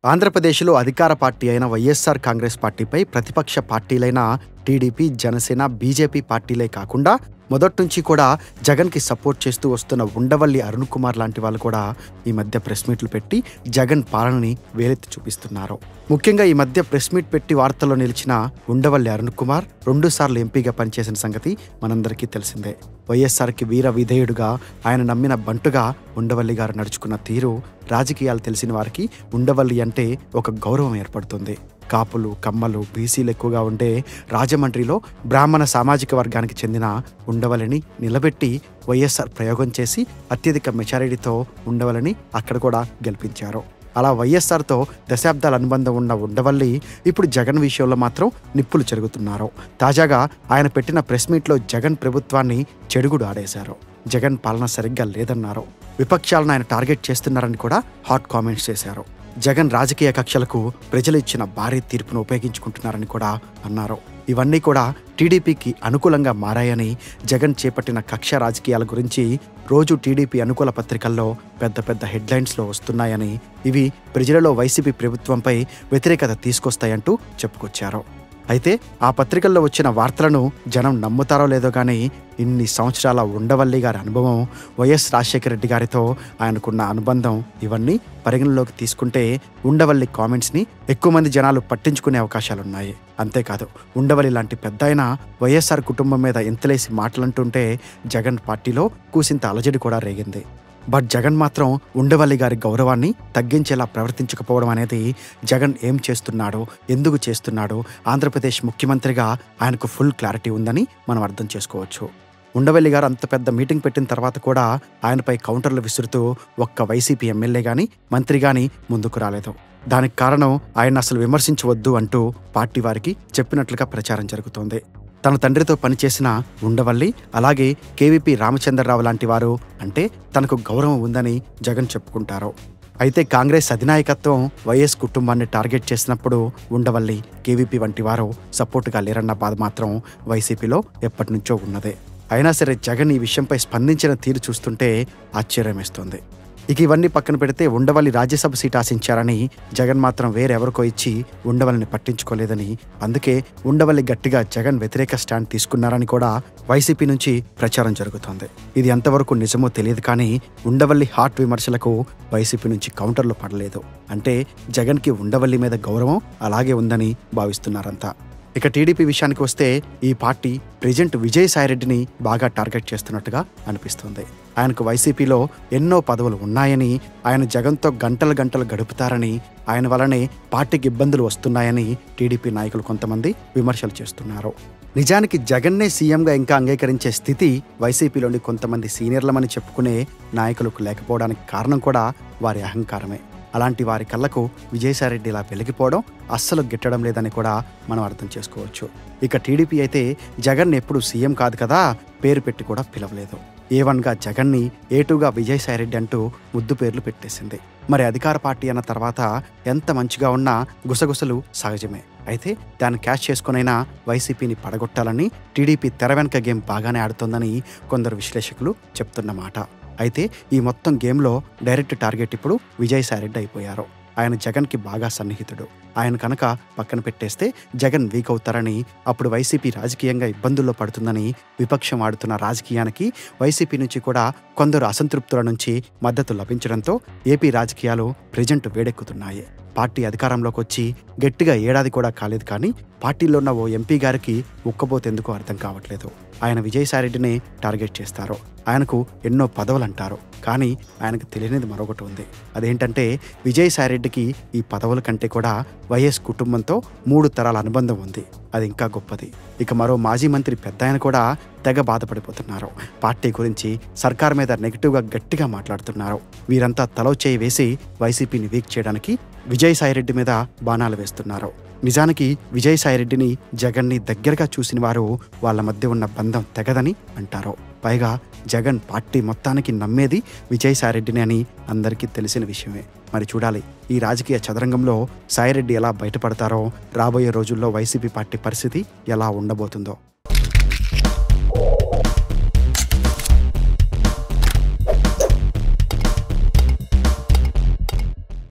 ఆంధ్రప్రదేశ్లో అధికార పార్టీ అయిన వైఎస్ఆర్ కాంగ్రెస్ పార్టీపై ప్రతిపక్ష పార్టీలైన టీడీపీ జనసేన బీజేపీ పార్టీలే కాకుండా మొదటి నుంచి కూడా జగన్కి సపోర్ట్ చేస్తూ వస్తున్న ఉండవల్లి అరుణ్ కుమార్ లాంటి వాళ్ళు కూడా ఈ మధ్య ప్రెస్ మీట్లు పెట్టి జగన్ పాలనని వేలెత్తి చూపిస్తున్నారు ముఖ్యంగా ఈ మధ్య ప్రెస్ మీట్ పెట్టి వార్తల్లో నిలిచిన ఉండవల్లి అరుణ్ కుమార్ రెండుసార్లు ఎంపీగా పనిచేసిన సంగతి మనందరికీ తెలిసిందే వైఎస్ఆర్కి వీర విధేయుడుగా ఆయన నమ్మిన బంటుగా ఉండవల్లి గారు నడుచుకున్న తీరు రాజకీయాలు తెలిసిన వారికి ఉండవల్లి అంటే ఒక గౌరవం ఏర్పడుతుంది కాపులు కమ్మలు బీసీలు ఎక్కువగా ఉండే రాజమండ్రిలో బ్రాహ్మణ సామాజిక వర్గానికి చెందిన ఉండవల్లిని నిలబెట్టి వైఎస్ఆర్ ప్రయోగం చేసి అత్యధిక మెజారిటీతో ఉండవల్లిని అక్కడ కూడా గెలిపించారు అలా వైఎస్ఆర్తో దశాబ్దాల అనుబంధం ఉన్న ఉండవల్లి ఇప్పుడు జగన్ విషయంలో మాత్రం నిప్పులు చెరుగుతున్నారు తాజాగా ఆయన పెట్టిన ప్రెస్ మీట్లో జగన్ ప్రభుత్వాన్ని చెడుగుడు ఆడేశారు జగన్ పాలన సరిగ్గా లేదన్నారు విపక్షాలను ఆయన టార్గెట్ చేస్తున్నారని కూడా హాట్ కామెంట్స్ చేశారు జగన్ రాజకీయ కక్షలకు ప్రజలు ఇచ్చిన భారీ తీర్పును ఉపయోగించుకుంటున్నారని కూడా అన్నారు ఇవన్నీ కూడా టీడీపీకి అనుకూలంగా మారాయని జగన్ చేపట్టిన కక్ష రాజకీయాల గురించి రోజు టీడీపీ అనుకూల పత్రికల్లో పెద్ద పెద్ద హెడ్లైన్స్లో వస్తున్నాయని ఇవి ప్రజలలో వైసీపీ ప్రభుత్వంపై వ్యతిరేకత తీసుకొస్తాయంటూ చెప్పుకొచ్చారు అయితే ఆ పత్రికల్లో వచ్చిన వార్తలను జనం నమ్ముతారో లేదో కానీ ఇన్ని సంవత్సరాల ఉండవల్లి గారి అనుభవం వైఎస్ రాజశేఖర రెడ్డి గారితో ఆయనకున్న అనుబంధం ఇవన్నీ పరిగణలోకి తీసుకుంటే ఉండవల్లి కామెంట్స్ని ఎక్కువ మంది జనాలు పట్టించుకునే అవకాశాలున్నాయి అంతేకాదు ఉండవల్లి లాంటి పెద్ద ఆయన వైఎస్ఆర్ కుటుంబం మీద ఎంతలేసి మాటలంటుంటే జగన్ పార్టీలో కూసింత అలజడి కూడా రేగింది బట్ జగన్ మాత్రం ఉండవల్లి గారి గౌరవాన్ని తగ్గించేలా ప్రవర్తించకపోవడం అనేది జగన్ ఏం చేస్తున్నాడో ఎందుకు చేస్తున్నాడో ఆంధ్రప్రదేశ్ ముఖ్యమంత్రిగా ఆయనకు ఫుల్ క్లారిటీ ఉందని మనం అర్థం చేసుకోవచ్చు ఉండవల్లి గారు అంత పెద్ద మీటింగ్ పెట్టిన తర్వాత కూడా ఆయనపై కౌంటర్లు విసురుతూ ఒక్క వైసీపీ ఎమ్మెల్యే గాని మంత్రి గాని ముందుకు రాలేదు దానికి కారణం ఆయన అసలు విమర్శించవద్దు అంటూ పార్టీ వారికి చెప్పినట్లుగా ప్రచారం జరుగుతోంది తన తండ్రితో పనిచేసిన ఉండవల్లి అలాగే కేవీపీ రామచంద్రరావు లాంటి వారు అంటే తనకు గౌరవం ఉందని జగన్ చెప్పుకుంటారు అయితే కాంగ్రెస్ అధినాయకత్వం వైఎస్ కుటుంబాన్ని టార్గెట్ చేసినప్పుడు ఉండవల్లి కేవీపీ వంటి వారు సపోర్టుగా లేరన్న బాధ మాత్రం వైసీపీలో ఎప్పటి నుంచో ఉన్నదే అయినా సరే జగన్ ఈ విషయంపై స్పందించిన తీరు చూస్తుంటే ఆశ్చర్యమేస్తోంది ఇక ఇవన్నీ పక్కన పెడితే ఉండవల్లి రాజ్యసభ సీట్ ఆశించారని జగన్ మాత్రం వేరెవరికో ఇచ్చి ఉండవల్లిని పట్టించుకోలేదని అందుకే ఉండవల్లి గట్టిగా జగన్ వ్యతిరేక స్టాండ్ తీసుకున్నారని కూడా వైసీపీ నుంచి ప్రచారం జరుగుతోంది ఇది ఎంతవరకు నిజమో తెలియదు కానీ ఉండవల్లి హాట్ విమర్శలకు వైసీపీ నుంచి కౌంటర్లు పడలేదు అంటే జగన్కి ఉండవల్లి మీద గౌరవం అలాగే ఉందని భావిస్తున్నారంతా ఇక టీడీపీ విషయానికి వస్తే ఈ పార్టీ ప్రెజెంట్ విజయసాయిరెడ్డిని బాగా టార్గెట్ చేస్తున్నట్టుగా అనిపిస్తుంది ఆయనకు వైసీపీలో ఎన్నో పదవులు ఉన్నాయని ఆయన జగన్తో గంటలు గంటలు గడుపుతారని ఆయన వలనే పార్టీకి ఇబ్బందులు వస్తున్నాయని టీడీపీ నాయకులు కొంతమంది విమర్శలు చేస్తున్నారు నిజానికి జగన్నే సీఎంగా ఇంకా అంగీకరించే స్థితి వైసీపీలోని కొంతమంది సీనియర్లమని చెప్పుకునే నాయకులకు లేకపోవడానికి కారణం కూడా వారి అహంకారమే అలాంటి వారి కళ్ళకు విజయసాయిరెడ్డి ఇలా వెలిగిపోవడం అస్సలు గిట్టడం లేదని కూడా మనం అర్థం చేసుకోవచ్చు ఇక టీడీపీ అయితే జగన్ ఎప్పుడు సీఎం కాదు కదా పేరు పెట్టి కూడా పిలవలేదు ఏ వన్గా జగన్ని ఏ టూగా విజయసాయిరెడ్డి అంటూ ముద్దు పేర్లు పెట్టేసింది మరి అధికార పార్టీ అన్న తర్వాత ఎంత మంచిగా ఉన్నా గుసగుసలు సహజమే అయితే దాన్ని క్యాష్ చేసుకునైనా వైసీపీని పడగొట్టాలని టీడీపీ తెర వెనక గేమ్ బాగానే ఆడుతోందని కొందరు విశ్లేషకులు చెప్తున్న మాట అయితే ఈ మొత్తం గేమ్లో డైరెక్ట్ టార్గెట్ ఇప్పుడు విజయసాయిరెడ్డి అయిపోయారు ఆయన జగన్కి బాగా సన్నిహితుడు ఆయన కనుక పక్కన పెట్టేస్తే జగన్ వీక్ అవుతారని అప్పుడు వైసీపీ రాజకీయంగా ఇబ్బందుల్లో పడుతుందని విపక్షం ఆడుతున్న రాజకీయానికి వైసీపీ నుంచి కూడా కొందరు అసంతృప్తుల నుంచి మద్దతు లభించడంతో ఏపీ రాజకీయాలు ప్రజెంట్ వేడెక్కుతున్నాయి పార్టీ అధికారంలోకి వచ్చి గట్టిగా ఏడాది కూడా కాలేదు కానీ పార్టీలో ఉన్న ఓ ఎంపీ గారికి ఉక్కబోతేందుకు అర్థం కావట్లేదు ఆయన విజయసాయిరెడ్డిని టార్గెట్ చేస్తారు ఆయనకు ఎన్నో పదవులు అంటారు కానీ ఆయనకు తెలియనిది మరొకటి ఉంది అదేంటంటే విజయసాయిరెడ్డికి ఈ పదవుల కంటే కూడా వైఎస్ కుటుంబంతో మూడు తరాల అనుబంధం ఉంది అది ఇంకా గొప్పది ఇక మరో మాజీ మంత్రి పెద్ద ఆయన కూడా తెగ బాధపడిపోతున్నారు పార్టీ గురించి సర్కార్ మీద నెగిటివ్గా గట్టిగా మాట్లాడుతున్నారు వీరంతా తలో చేయి వేసి వైసీపీని వీక్ చేయడానికి విజయసాయిరెడ్డి మీద బాణాలు వేస్తున్నారు నిజానికి విజయసాయిరెడ్డిని జగన్ని దగ్గరగా చూసిన వారు వాళ్ళ మధ్య ఉన్న బంధం తెగదని అంటారు పైగా జగన్ పార్టీ మొత్తానికి నమ్మేది విజయసాయిరెడ్డిని అని అందరికీ తెలిసిన విషయమే మరి చూడాలి ఈ రాజకీయ చదరంగంలో సాయిరెడ్డి ఎలా బయటపడతారో రాబోయే రోజుల్లో వైసీపీ పార్టీ పరిస్థితి ఎలా ఉండబోతుందో